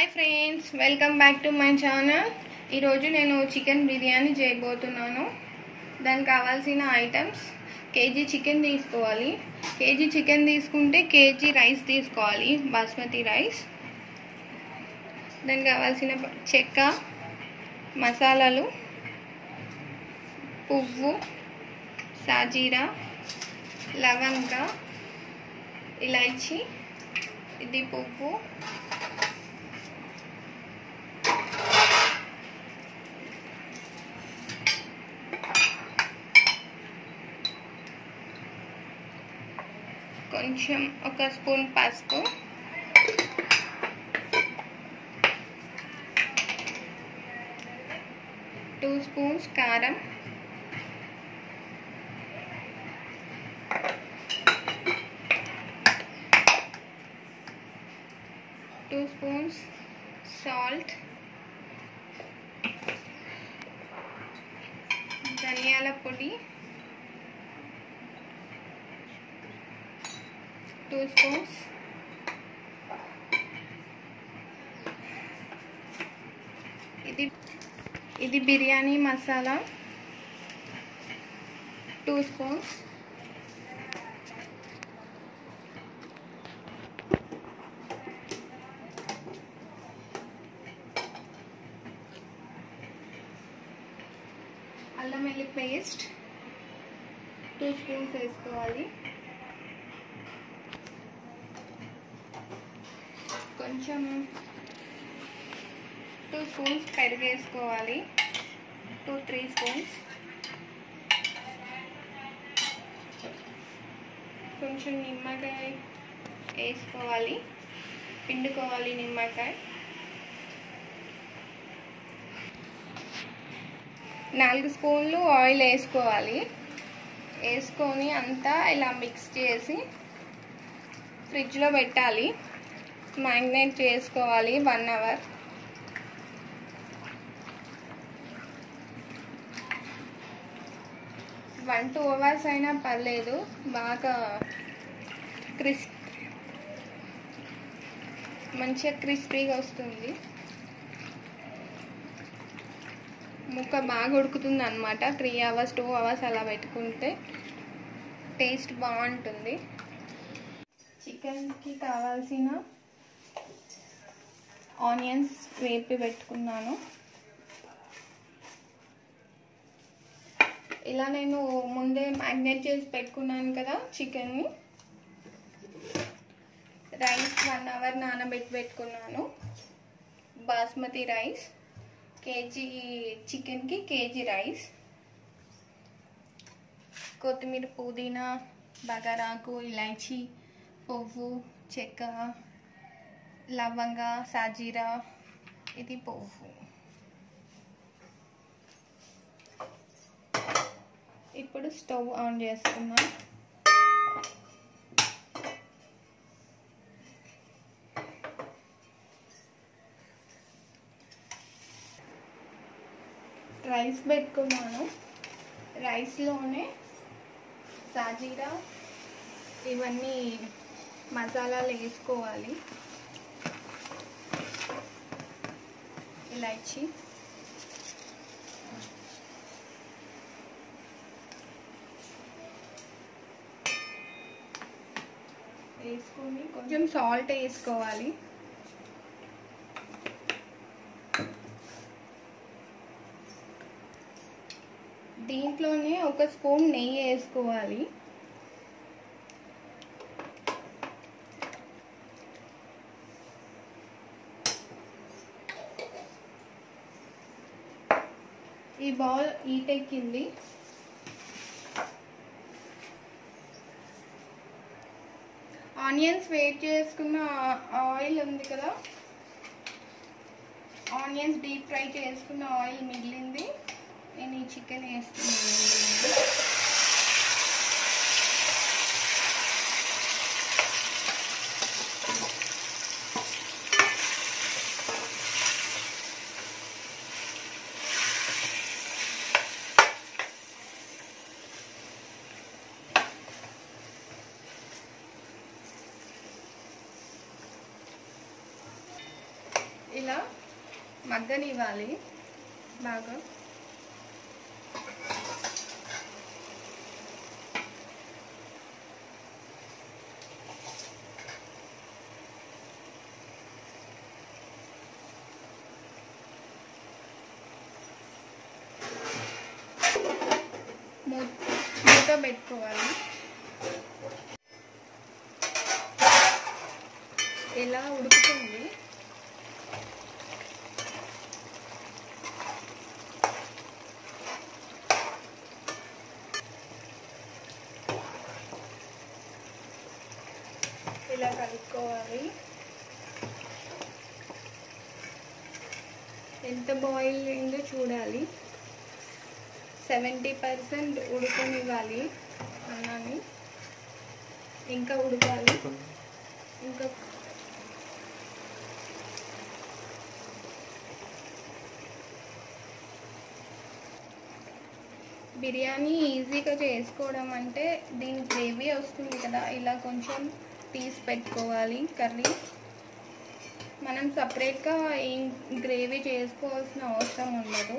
hi friends welcome back to my channel ఈరోజు నేను chicken biryani చేయబోతున్నాను దానికి కావాల్సిన ఐటమ్స్ కేజీ చికెన్ తీసుకోవాలి కేజీ చికెన్ తీసుకుంటే కేజీ రైస్ తీసుకోవాలి బాస్మతి రైస్ దానికి కావాల్సిన ప- చెక్క మసాలాలు పువ్వు సాజీరా లవంగ ఇలాచి ఇది పువ్వు కొంచెం ఒక స్పూన్ పసుపు టూ స్పూన్స్ కారం టూ స్పూన్స్ సాల్ట్ ధనియాల పొడి టూ స్పూన్స్ ఇది ఇది బిర్యానీ మసాలా టూ స్పూన్స్ అల్లం వెల్లి పేస్ట్ టూ స్పూన్స్ వేసుకోవాలి కొంచెం టూ స్పూన్స్ పెరుగు వేసుకోవాలి టూ త్రీ స్పూన్స్ కొంచెం నిమ్మకాయ వేసుకోవాలి పిండుకోవాలి నిమ్మకాయ నాలుగు స్పూన్లు ఆయిల్ వేసుకోవాలి వేసుకొని అంతా ఇలా మిక్స్ చేసి ఫ్రిడ్జ్లో పెట్టాలి మ్యాగ్నేట్ చేసుకోవాలి one hour one two hours అయినా పర్లేదు బాగా క్రిస్ప్ మంచిగా క్రిస్పీగా వస్తుంది ముక్క బాగా ఉడుకుతుంది అనమాట త్రీ అవర్స్ టూ అవర్స్ అలా పెట్టుకుంటే టేస్ట్ బాగుంటుంది చికెన్కి కావాల్సిన ఆనియన్స్ వేపి పెట్టుకున్నాను ఇలా నేను ముందే మ్యాగ్నేట్ చేసి పెట్టుకున్నాను కదా చికెన్ని రైస్ వన్ అవర్ నానబెట్టి పెట్టుకున్నాను బాస్మతి రైస్ కేజీ చికెన్కి కేజీ రైస్ కొత్తిమీర పుదీనా బగారాకు ఇలాచి పువ్వు చెక్క లవంగ సాజీరా ఇది పువ్వు ఇప్పుడు స్టవ్ ఆన్ చేసుకున్నాం రైస్ పెట్టుకున్నాను రైస్లోనే సాజీరా ఇవన్నీ మసాలాలు వేసుకోవాలి ఇలాచి వేసుకొని కొంచెం సాల్ట్ వేసుకోవాలి దీంట్లోనే ఒక స్పూన్ నెయ్యి వేసుకోవాలి ఈ బౌల్ ఈటెక్కింది ఆనియన్స్ వేట్ చేసుకున్న ఆయిల్ ఉంది కదా ఆనియన్స్ డీప్ ఫ్రై చేసుకున్న ఆయిల్ మిగిలింది నేను ఈ చికెన్ వేస్తున్నాను ఇలా మగ్గనివ్వాలి బాగా మూ- మూత పెట్టుకోవాలి ఇలా ఉడుకుతుంది ఇలా కలుపుకోవాలి ఎంత బాయిల్ అయిందో చూడాలి సెవెంటీ పర్సెంట్ ఉడకనివ్వాలి అన్నాన్ని ఇంకా ఉడకాలి ఇంకా బిర్యానీ ఈజీగా చేసుకోవడం అంటే దీని గ్రేవీ వస్తుంది కదా ఇలా కొంచెం తీసి పెట్టుకోవాలి కర్రీ మనం సపరేట్గా ఏం గ్రేవీ చేసుకోవాల్సిన అవసరం ఉండదు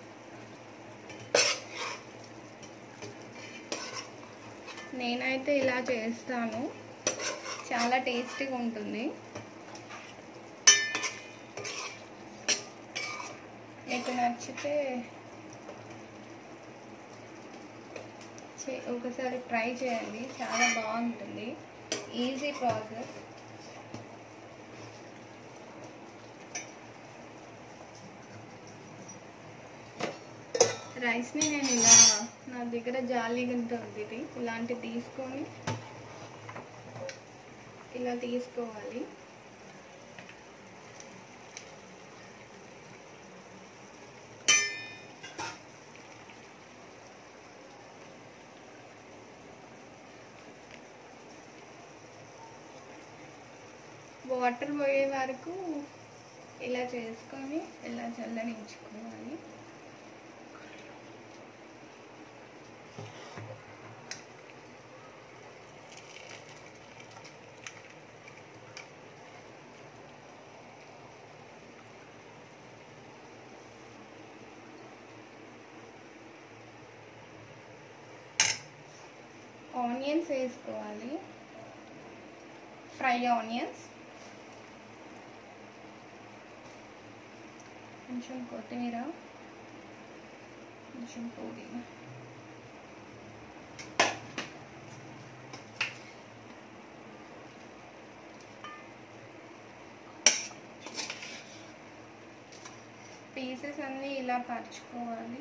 నేనైతే ఇలా చేస్తాను చాలా టేస్టీగా ఉంటుంది మీకు నచ్చితే చే- ఒకసారి ట్రై చేయండి చాలా బాగుంటుంది ఈజీ ప్రాసెస్ రైస్ని నేను ఇలా నా దగ్గర జాలి గంట ఉంది ఇది ఇలాంటిది తీసుకొని ఇలా తీసుకోవాలి వాటర్ పోయే వరకు ఇలా చేసుకొని ఇలా చల్లనించుకోవాలి ఆనియన్స్ వేసుకోవాలి ఫ్రై ఆనియన్స్ కొంచెం కొత్తిమీర కొంచెం పుదీనా పీసెస్ అన్నీ ఇలా పరుచుకోవాలి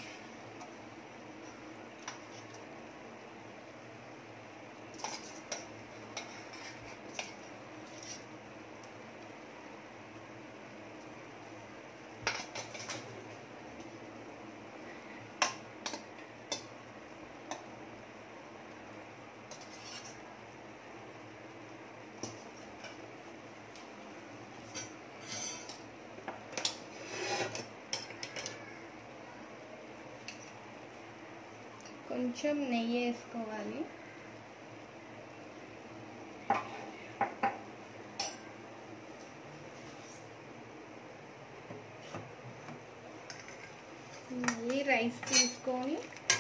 కొంచెం నెయ్యి వేసుకోవాలి మళ్ళీ రైస్ తీసుకొని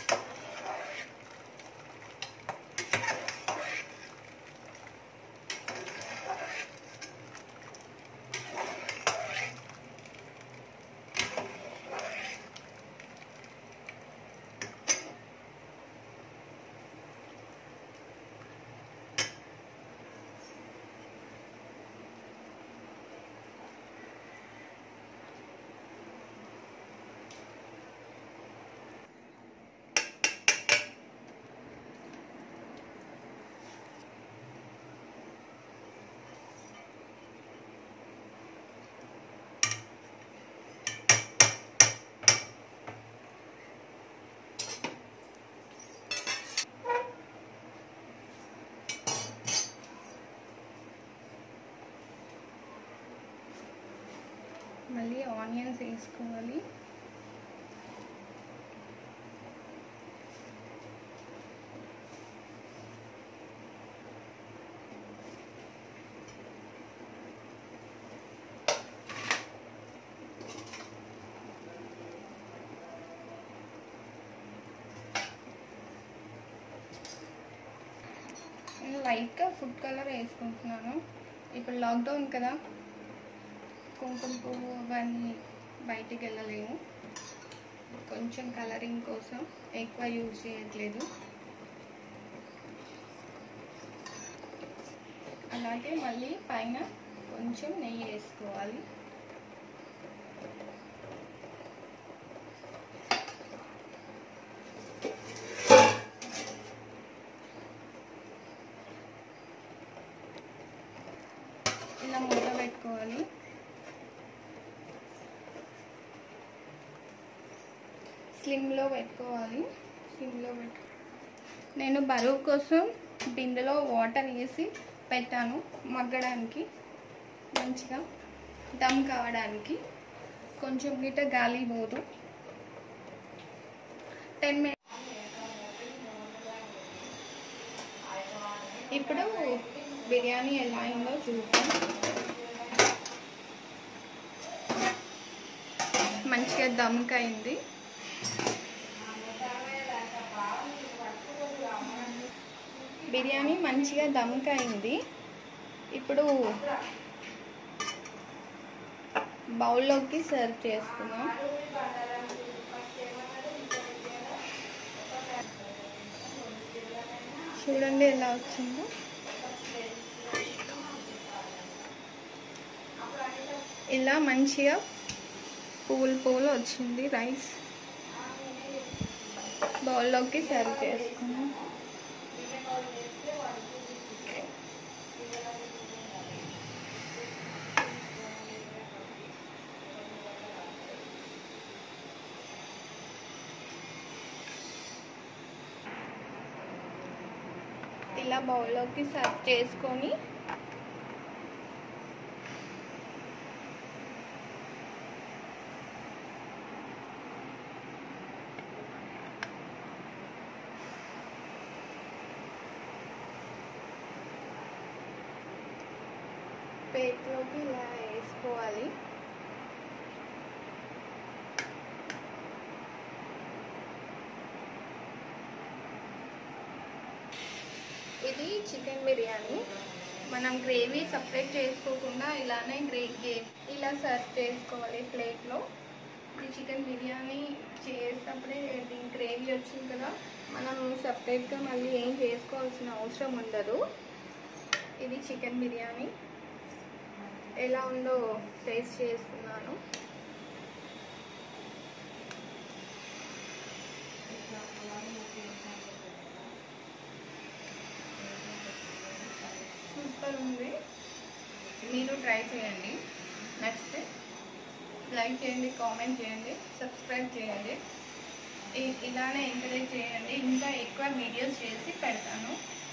మళ్ళీ ఆనియన్స్ వేసుకోవాలి లైట్గా ఫుడ్ కలర్ వేసుకుంటున్నాను ఇప్పుడు లాక్డౌన్ కదా కుంకుమ పువ్వు అవన్నీ బయటికి వెళ్ళలేము కొంచెం కలరింగ్ కోసం ఎక్కువ యూజ్ చేయట్లేదు అలాగే మళ్ళీ పైన కొంచెం నెయ్యి వేసుకోవాలి ఇలా మూత పెట్టుకోవాలి స్లిమ్లో పెట్టుకోవాలి స్లిమ్లో పెట్టు నేను బరువు కోసం బిందెలో వాటర్ వేసి పెట్టాను మగ్గడానికి మంచిగా దమ్ కావడానికి కొంచెం గిట్ట గాలి పోదు టెన్ మినిట్స్ ఇప్పుడు బిర్యానీ ఎలా అయిందో చూద్దాం మంచిగా దమ్కైంది బిర్యానీ మంచిగా దమ్కైంది ఇప్పుడు బౌల్లోకి సర్వ్ చేసుకుందాం చూడండి ఎలా వచ్చిందో ఇలా మంచిగా పువ్వులు పువ్వులు వచ్చింది రైస్ బౌల్లోకి సర్వ్ చేసుకున్నాం ఇలా బౌల్లోకి సర్వ్ చేసుకొని ప్లేట్లోకి ఇలా వేసుకోవాలి ఇది చికెన్ బిర్యానీ మనం గ్రేవీ సపరేట్ చేసుకోకుండా ఇలానే గ్రే ఇలా సర్వ్ చేసుకోవాలి ప్లేట్లో ఈ చికెన్ బిర్యానీ చేసేటప్పుడే దీని గ్రేవీ వచ్చింది కదా మనం సపరేట్గా మళ్ళీ ఏం చేసుకోవాల్సిన అవసరం ఉండదు ఇది చికెన్ బిర్యానీ ఎలా ఉందో టేస్ట్ చేస్తున్నాను సూపర్ ఉంది మీరు ట్రై చేయండి నచ్చితే లైక్ చేయండి కామెంట్ చేయండి సబ్స్క్రైబ్ చేయండి ఇ- ఇలానే ఎంకరేజ్ చేయండి ఇంకా ఎక్కువ వీడియోస్ చేసి పెడతాను